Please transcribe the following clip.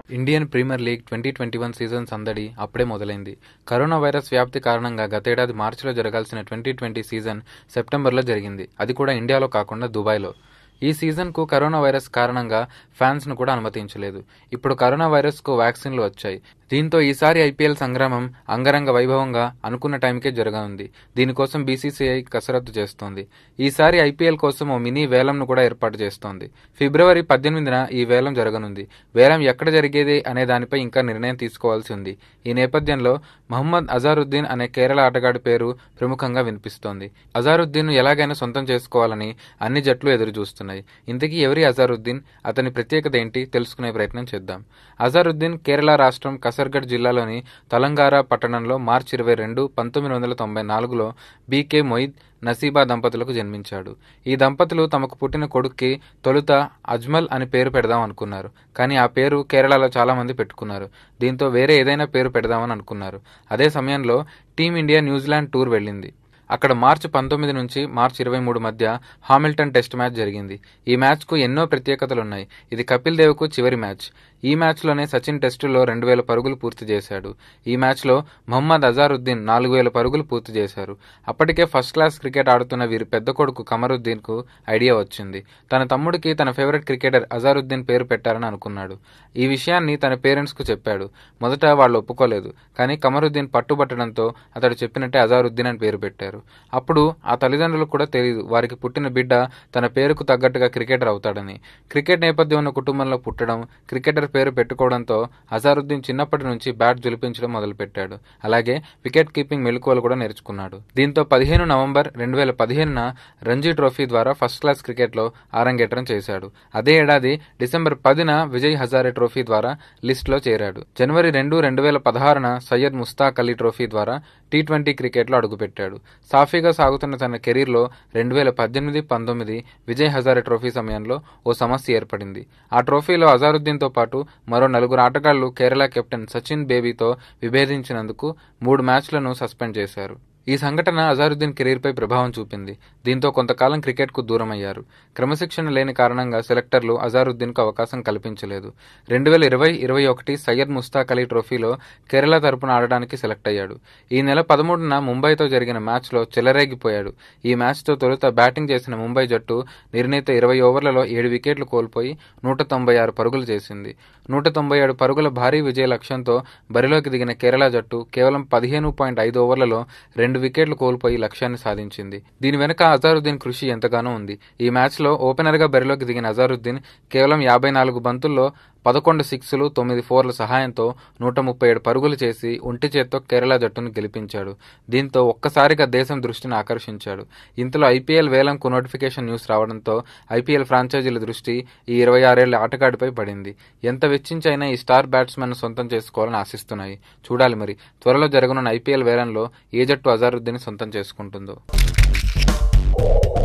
Indian Premier League twenty twenty one season సందడి అప్పుడే మొదలైంది కరోనా వైరస్ వ్యాప్తి కారణంగా గతేడాది మార్చిలో జరగాల్సిన ట్వంటీ ట్వంటీ సీజన్ సెప్టెంబర్లో జరిగింది అది కూడా ఇండియాలో కాకుండా దుబాయ్లో ఈ సీజన్కు కరోనా వైరస్ కారణంగా ఫ్యాన్స్ను కూడా అనుమతించలేదు ఇప్పుడు కరోనా వైరస్కు వ్యాక్సిన్లు వచ్చాయి దీంతో ఈసారి ఐపీఎల్ సంగ్రామం అంగరంగ వైభవంగా అనుకున్న టైంకే జరగనుంది దీనికోసం బీసీసీఐ కసరత్తు చేస్తోంది ఈసారి ఐపీఎల్ కోసం ఓ మినీ వేలంను కూడా ఏర్పాటు చేస్తోంది ఫిబ్రవరి పద్దెనిమిదిన ఈ వేలం జరగనుంది వేలం ఎక్కడ జరిగేది అనే దానిపై ఇంకా నిర్ణయం తీసుకోవాల్సి ఉంది ఈ నేపథ్యంలో మహమ్మద్ అజారుద్దీన్ అనే కేరళ ఆటగాడి పేరు ప్రముఖంగా వినిపిస్తోంది అజారుద్దీన్ ఎలాగైనా సొంతం చేసుకోవాలని అన్ని జట్లు ఎదురు చూస్తున్నాయి ఇంతకీ ఎవరి అజారుద్దీన్ అతని ప్రత్యేకత ఏంటి తెలుసుకునే ప్రయత్నం చేద్దాం అజారుద్దీన్ కేరళ రాష్ట్రం కసర్గఢ్ జిల్లాలోని తలంగార పట్టణంలో మార్చి ఇరవై రెండు పంతొమ్మిది వందల తొంభై నాలుగులో బీకే మొయిద్ నసీబా దంపతులకు జన్మించాడు ఈ దంపతులు తమకు పుట్టిన కొడుక్కి తొలుత అజ్మల్ అని పేరు పెడదాం అనుకున్నారు కానీ ఆ పేరు కేరళలో చాలా మంది పెట్టుకున్నారు దీంతో వేరే ఏదైనా పేరు పెడదామని అనుకున్నారు అదే సమయంలో టీమిండియా న్యూజిలాండ్ టూర్ వెళ్ళింది అక్కడ మార్చి పంతొమ్మిది నుంచి మార్చి ఇరవై మూడు మధ్య హామిల్టన్ టెస్ట్ మ్యాచ్ జరిగింది ఈ మ్యాచ్కు ఎన్నో ప్రత్యేకతలున్నాయి ఇది కపిల్ దేవ్కు చివరి మ్యాచ్ ఈ మ్యాచ్లోనే సచిన్ టెస్టులో రెండు వేల పరుగులు పూర్తి చేశాడు ఈ మ్యాచ్లో మహమ్మద్ అజారుద్దీన్ నాలుగు వేల పరుగులు పూర్తి చేశారు అప్పటికే ఫస్ట్ క్లాస్ క్రికెట్ ఆడుతున్న వీరి పెద్ద కొడుకు కమరుద్దీన్కు ఐడియా వచ్చింది తన తమ్ముడికి తన ఫేవరెట్ క్రికెటర్ అజారుద్దీన్ పేరు పెట్టారని అనుకున్నాడు ఈ విషయాన్ని తన పేరెంట్స్కు చెప్పాడు మొదట వాళ్ళు ఒప్పుకోలేదు కానీ కమరుద్దీన్ పట్టుబట్టడంతో అతడు చెప్పినట్టే అజారుద్దీన్ అని పేరు పెట్టారు అప్పుడు ఆ తల్లిదండ్రులకు కూడా తెలియదు వారికి పుట్టిన బిడ్డ తన పేరుకు తగ్గట్టుగా క్రికెటర్ అవుతాడని క్రికెట్ నేపథ్యం ఉన్న కుటుంబంలో పుట్టడం క్రికెటర్ పేరు పెట్టుకోవడంతో అజారుద్దీన్ చిన్నప్పటి నుంచి బ్యాట్ జులిపించడం మొదలుపెట్టాడు అలాగే వికెట్ కీపింగ్ మెలకువలు కూడా నేర్చుకున్నాడు దీంతో పదిహేను నవంబర్ రెండు వేల పదిహేనున రంజీ ట్రోఫీ ద్వారా ఫస్ట్ క్లాస్ క్రికెట్లో ఆరంగేట్రం చేశాడు అదే ఏడాది డిసెంబర్ పదిన విజయ్ హజారే ట్రోఫీ ద్వారా లిస్టులో చేరాడు జనవరి రెండు రెండు వేల పదహారున సయ్యద్ ముస్తాక్ అలీ ట్రోఫీ ద్వారా టీ ట్వంటీ క్రికెట్లో అడుగుపెట్టాడు సాఫీగా సాగుతున్న తన కెరీర్లో రెండు వేల పద్దెనిమిది పంతొమ్మిది విజయ్ హజారే ట్రోఫీ సమయంలో ఓ సమస్య ఏర్పడింది ఆ ట్రోఫీలో అజారుద్దీన్తో పాటు మరో నలుగురు ఆటగాళ్లు కేరళ కెప్టెన్ సచిన్ బేబీతో విభేదించినందుకు మూడు మ్యాచ్లను సస్పెండ్ చేశారు ఈ సంఘటన అజారుద్దీన్ కెరీర్పై ప్రభావం చూపింది దీంతో కొంతకాలం క్రికెట్కు దూరమయ్యారు క్రమశిక్షణ లేని కారణంగా సెలెక్టర్లు అజారుద్దీన్కు అవకాశం కల్పించలేదు రెండు వేల ఇరవై ఇరవై ఒకటి సయ్యద్ ముస్తాక్ అలీ ట్రోఫీలో కేరళ తరపున ఆడడానికి సెలెక్ట్ అయ్యాడు ఈ నెల పదమూడున ముంబైతో జరిగిన మ్యాచ్లో చెలరేగిపోయాడు ఈ మ్యాచ్తో తొలుత బ్యాటింగ్ చేసిన ముంబై జట్టు నిర్ణీత ఇరవై ఓవర్లలో ఏడు వికెట్లు కోల్పోయి నూట తొంభై ఆరు పరుగులు చేసింది నూట తొంభై ఏడు పరుగుల భారీ విజయ లక్ష్యంతో బరిలోకి దిగిన కేరళ జట్టు కేవలం పదిహేను పాయింట్ ఐదు ఓవర్లలో రెండు వికెట్లు కోల్పోయి లక్ష్యాన్ని సాధించింది దీని వెనుక అజారుద్దీన్ కృషి ఎంతగానో ఉంది ఈ మ్యాచ్లో ఓపెనర్గా బరిలోకి దిగిన అజారుద్దీన్ కేవలం యాభై నాలుగు బంతుల్లో పదకొండు సిక్స్లు తొమ్మిది ఫోర్ల సహాయంతో నూట ముప్పై ఏడు పరుగులు చేసి ఒంటి చేత్తో కేరళ జట్టును గెలిపించాడు దీంతో ఒక్కసారిగా దేశం దృష్టిని ఆకర్షించాడు ఇంతలో ఐపీఎల్ వేలంకు నోటిఫికేషన్ న్యూస్ రావడంతో ఐపీఎల్ ఫ్రాంచైజీల దృష్టి ఈ ఇరవై ఆరేళ్ల ఆటగాడిపై పడింది ఎంత వెచ్చించైనా ఈ స్టార్ బ్యాట్స్మెన్ సొంతం చేసుకోవాలని ఆశిస్తున్నాయి చూడాలి మరి త్వరలో జరగనున్న ఐపీఎల్ వేలంలో ఏ జట్టు అజారుద్దీన్ సొంతం చేసుకుంటుందో